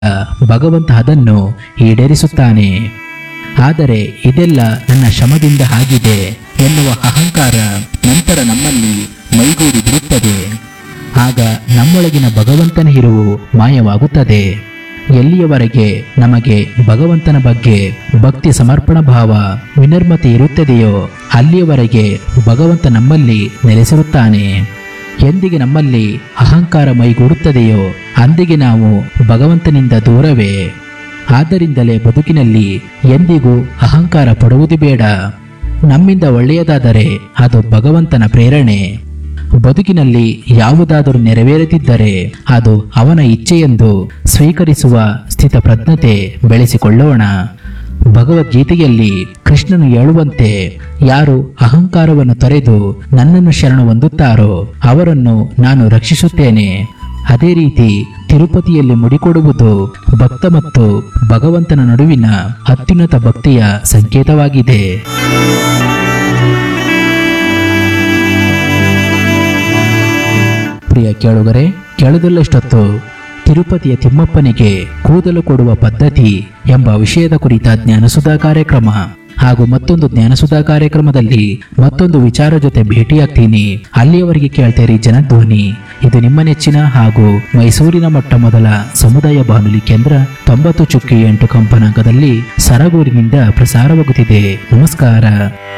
ಭಗವಂತ ಅದನ್ನು ಈಡೇರಿಸುತ್ತಾನೆ ಆದರೆ ಇದೆಲ್ಲ ನನ್ನ ಶ್ರಮದಿಂದ ಆಗಿದೆ ಎನ್ನುವ ಅಹಂಕಾರ ನಂತರ ನಮ್ಮಲ್ಲಿ ಮೈಗೂಡಿ ಬಿಡುತ್ತದೆ ಆಗ ನಮ್ಮೊಳಗಿನ ಭಗವಂತನ ಇರುವು ಮಾಯವಾಗುತ್ತದೆ ಎಲ್ಲಿಯವರೆಗೆ ನಮಗೆ ಭಗವಂತನ ಬಗ್ಗೆ ಭಕ್ತಿ ಸಮರ್ಪಣಾ ಭಾವ ವಿನರ್ಮತೆ ಇರುತ್ತದೆಯೋ ಅಲ್ಲಿಯವರೆಗೆ ಭಗವಂತ ನಮ್ಮಲ್ಲಿ ನೆಲೆಸಿರುತ್ತಾನೆ ಎಂದಿಗೆ ನಮ್ಮಲ್ಲಿ ಅಹಂಕಾರ ಮೈಗೂಡುತ್ತದೆಯೋ ಅಂದಿಗೆ ನಾವು ಭಗವಂತನಿಂದ ದೂರವೇ ಆದ್ದರಿಂದಲೇ ಬದುಕಿನಲ್ಲಿ ಎಂದಿಗೂ ಅಹಂಕಾರ ಪಡುವುದು ಬೇಡ ನಮ್ಮಿಂದ ಒಳ್ಳೆಯದಾದರೆ ಅದು ಭಗವಂತನ ಪ್ರೇರಣೆ ಬದುಕಿನಲ್ಲಿ ಯಾವುದಾದರೂ ನೆರವೇರುತ್ತಿದ್ದರೆ ಅದು ಅವನ ಇಚ್ಛೆಯೆಂದು ಸ್ವೀಕರಿಸುವ ಸ್ಥಿತಪ್ರಜ್ಞತೆ ಬೆಳೆಸಿಕೊಳ್ಳೋಣ ಭಗವದ್ಗೀತೆಯಲ್ಲಿ ಕೃಷ್ಣನು ಹೇಳುವಂತೆ ಯಾರು ಅಹಂಕಾರವನ್ನು ತೊರೆದು ನನ್ನನ್ನು ಶರಣು ಹೊಂದುತ್ತಾರೋ ಅವರನ್ನು ನಾನು ರಕ್ಷಿಸುತ್ತೇನೆ ಅದೇ ರೀತಿ ತಿರುಪತಿಯಲ್ಲಿ ಮುಡಿಕೊಡುವುದು ಭಕ್ತ ಮತ್ತು ಭಗವಂತನ ನಡುವಿನ ಅತ್ಯುನ್ನತ ಭಕ್ತಿಯ ಸಂಕೇತವಾಗಿದೆ ಪ್ರಿಯ ಕೇಳುಗರೆ ಕೇಳದಲ್ಲಷ್ಟೊತ್ತು ತಿರುಪತಿಯ ತಿಮ್ಮಪ್ಪನಿಗೆ ಕೂದಲು ಕೊಡುವ ಪದ್ಧತಿ ಎಂಬ ವಿಷಯದ ಕುರಿತ ಜ್ಞಾನಸುಧಾ ಕಾರ್ಯಕ್ರಮ ಹಾಗೂ ಮತ್ತೊಂದು ಜ್ಞಾನಸುಧಾ ಕಾರ್ಯಕ್ರಮದಲ್ಲಿ ಮತ್ತೊಂದು ವಿಚಾರ ಜೊತೆ ಭೇಟಿಯಾಗ್ತೀನಿ ಅಲ್ಲಿಯವರೆಗೆ ಕೇಳ್ತೇರಿ ಜನಧ್ವನಿ ಇದು ನಿಮ್ಮ ನೆಚ್ಚಿನ ಹಾಗೂ ಮೈಸೂರಿನ ಮೊಟ್ಟ ಮೊದಲ ಸಮುದಾಯ ಬಾನುಲಿ ಕೇಂದ್ರ ತೊಂಬತ್ತು ಚುಕ್ಕಿ ಎಂಟು ಕಂಪನಾಂಕದಲ್ಲಿ ಸರಗೂರಿನಿಂದ ಪ್ರಸಾರವಾಗುತ್ತಿದೆ ನಮಸ್ಕಾರ